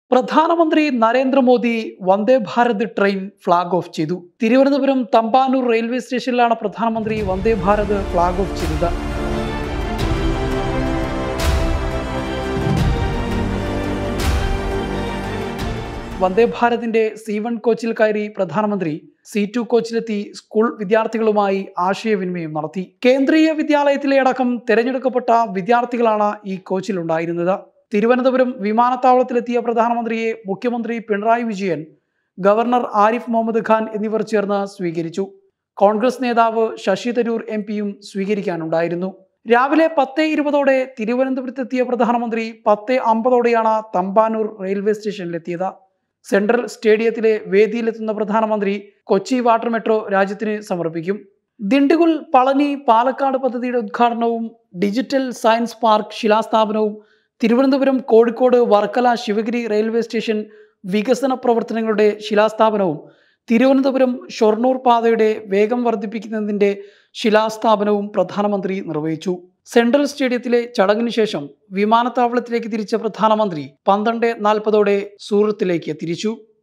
പ്രധാനമന്ത്രി Narendra Modi Vande Bharat train flag off ചെയ്തു Thiruvananthapuram Thampanoor railway സ്റ്റേഷനിലാണ് പ്രധാനമന്ത്രി വന്ദേ ഭാരത് ഫ്ളാഗ് ഓഫ് ചെയ്തത് വന്ദേ ഭാരതിന്റെ സി വൺ കോച്ചിൽ കയറി പ്രധാനമന്ത്രി സി ടു കോച്ചിലെത്തി സ്കൂൾ വിദ്യാർത്ഥികളുമായി ആശയവിനിമയം നടത്തി കേന്ദ്രീയ വിദ്യാലയത്തിലെ അടക്കം തിരഞ്ഞെടുക്കപ്പെട്ട വിദ്യാർത്ഥികളാണ് ഈ കോച്ചിലുണ്ടായിരുന്നത് തിരുവനന്തപുരം വിമാനത്താവളത്തിലെത്തിയ പ്രധാനമന്ത്രിയെ മുഖ്യമന്ത്രി പിണറായി വിജയൻ ഗവർണർ ആരിഫ് മുഹമ്മദ് ഖാൻ എന്നിവർ ചേർന്ന് സ്വീകരിച്ചു കോൺഗ്രസ് നേതാവ് ശശി തരൂർ എം പിയും സ്വീകരിക്കാനുണ്ടായിരുന്നു രാവിലെ പത്ത് ഇരുപതോടെ തിരുവനന്തപുരത്തെത്തിയ പ്രധാനമന്ത്രി പത്ത് അമ്പതോടെയാണ് തമ്പാനൂർ റെയിൽവേ സ്റ്റേഷനിലെത്തിയത് സെൻട്രൽ സ്റ്റേഡിയത്തിലെ വേദിയിലെത്തുന്ന പ്രധാനമന്ത്രി കൊച്ചി വാട്ടർ മെട്രോ രാജ്യത്തിന് സമർപ്പിക്കും ദിണ്ടിഗുൽ പളനി പാലക്കാട് പദ്ധതിയുടെ ഉദ്ഘാടനവും ഡിജിറ്റൽ സയൻസ് പാർക്ക് ശിലാസ്ഥാപനവും തിരുവനന്തപുരം കോഴിക്കോട് വർക്കല ശിവഗിരി റെയിൽവേ സ്റ്റേഷൻ വികസന പ്രവർത്തനങ്ങളുടെ ശിലാസ്ഥാപനവും തിരുവനന്തപുരം ഷൊർണൂർ പാതയുടെ വേഗം വർദ്ധിപ്പിക്കുന്നതിന്റെ ശിലാസ്ഥാപനവും പ്രധാനമന്ത്രി നിർവഹിച്ചു സെൻട്രൽ സ്റ്റേഡിയത്തിലെ ചടങ്ങിന് ശേഷം വിമാനത്താവളത്തിലേക്ക് തിരിച്ച പ്രധാനമന്ത്രി പന്ത്രണ്ട് നാൽപ്പതോടെ സൂറത്തിലേക്ക് തിരിച്ചു